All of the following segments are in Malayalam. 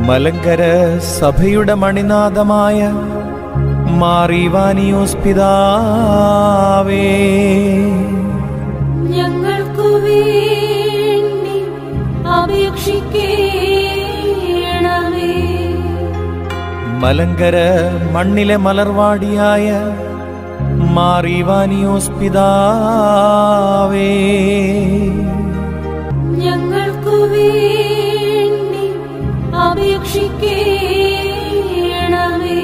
മലങ്കര സഭയുടെ മണിനാഥമായ മാറിവാനിയോസ് പിതാവേ ഞങ്ങൾക്കു വേണ്ടി അപേക്ഷിക്കണമേ മലങ്കര മണ്ണിലെ മലർവാടിയായ മാറിവാനിയോസ് പിതാവേ ഞങ്ങൾക്കു വേണ്ടി അപേക്ഷിക്കണമേ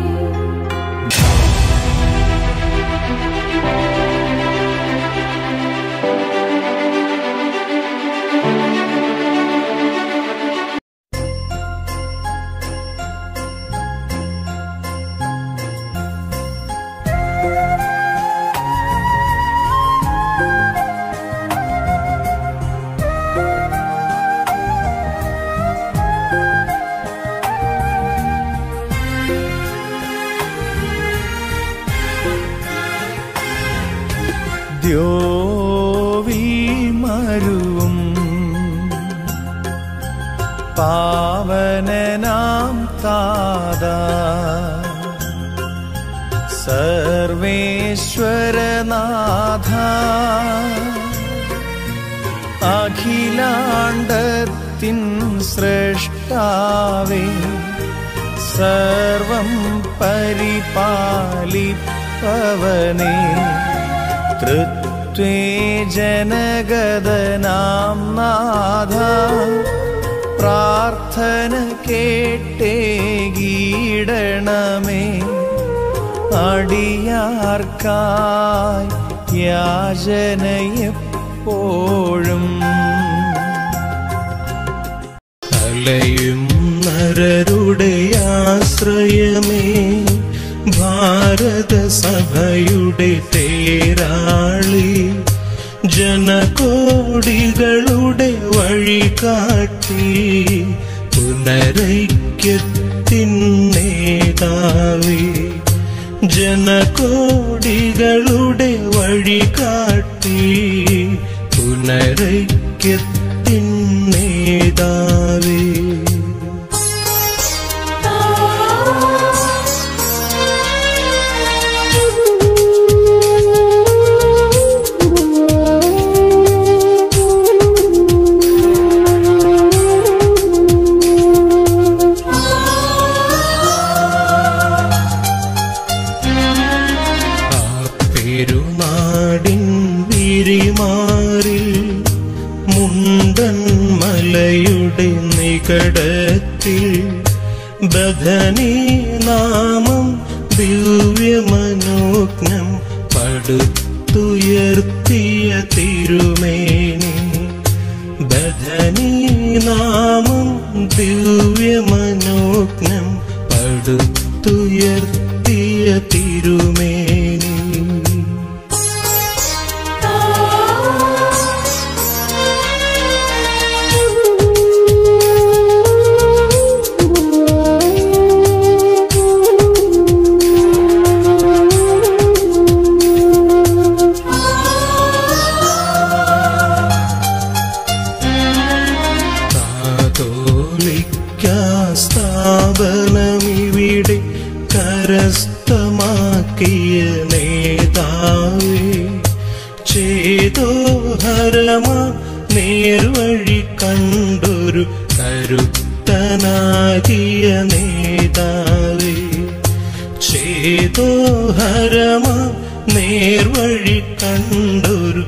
ദ്യോവി മരുവും പാവനനാം താത സർവേശ്വരനാഥ അഖിലാണ്ടത്തിൻ സൃഷ്ടാവേ സർവം പരിപാലിപ്പവനേ തൃത്വേ ജനഗദനാം നാഥ പ്രാർത്ഥന കേട്ടേ ഗീടണമേ അടിയാർക്കായി യാചനയെപ്പോഴും അലയും നരരുടെ ആശ്രയമേ ഭാരത സഭയുടെ തേരാളി ജനകോടികളുടെ വഴികാട്ടി പുനരൈക്യത്തിൻ നേതാവേ ജനകോടികളുടെ വഴികാട്ടി പുനരൈക്യത്തിൻ നേതാവേ ആ പെരുനാടിൻ വിരിമാറിൽ മുണ്ടൻ മലയുടെ നികടത്തിൽ ബദനി നാമം ദിവ്യമനോജ്ഞം പടുത്തുയർത്തിയ തിരുമേനി ബദനി നാമം ദിവ്യമനോജ്ഞം പടുത്തുയർത്തിയ തിരുമേനി കാതോലിക്ക സ്ഥാപനമിവിടെ കരസ്ഥമാക്കിയ നേതാവേ ചേതോ ഹരമ നേർവഴി കണ്ടൊരു കരുത്തനാകിയ നേതാവേ ചേതോ ഹരമ നേർവഴി കണ്ടൊരു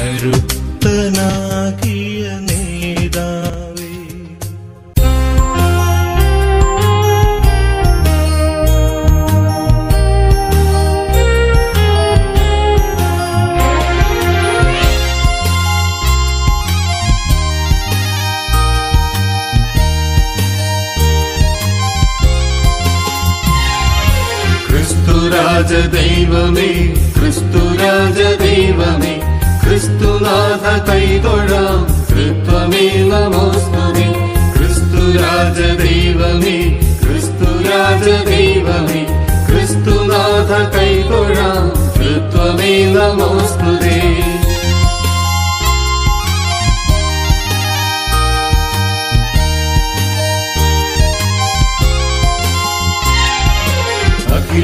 കരുത്തനാകിയ നേതാവേ ക്രിസ്തുരാജ ദൈവമേ ക്രിസ്തുരാജ ദൈവമേ ക്രിസ്തുനാഥ കൈതൊഴാം കൃത്വമേ നമോസ്തുതി ക്രിസ്തുരാജ ദൈവമേ ക്രിസ്തുരാജ ദൈവമേ ക്രിസ്തുനാഥ കൈതൊഴാം കൃത്വമേ നമോസ്തുതേ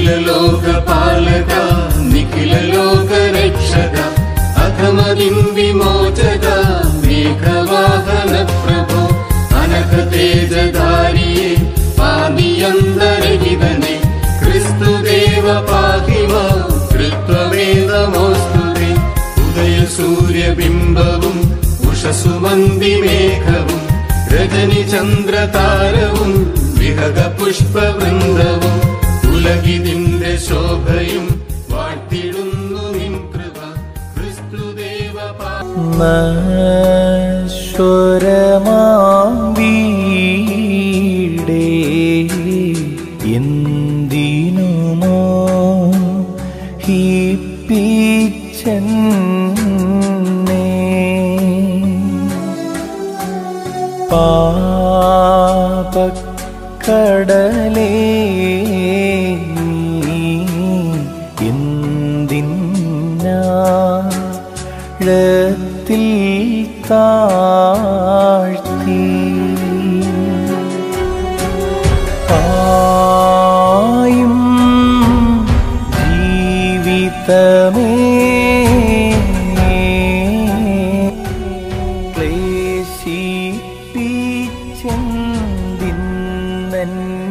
അഖില ലോകപാലക നിഖില ലോകരക്ഷക അധമതിം വിമോചക മേഘവാഹന പ്രഭോ അനഘ തേജധാരിയെ പാതിയന്തരഹിതനെ ക്രിസ്തുദേവ പാഹിമ കൃത്വവേദമോസ്തുതേ ഉദയ സൂര്യബിംബവും ഉഷസുമന്തി മേഘവും രജനി ചന്ദ്രതാരവും വിഹക പുഷ്പവൃന്ദവും ഉലകിതിന്റെ ശോഭയും വാഴ്ത്തിടുന്നു നിൻ കൃപ ക്രിസ്തുദേവ പാ നശ്വരമാം വീടേ എന്തിനുമോ ഹിപ്പിച്ചെന്നേ പാപക്കടലേ എന്തിനാഴത്തിൽ താഴ്ത്തി പായും ജീവിതമേ ക്ലേശിപ്പിച്ചെന്തിന്നൻ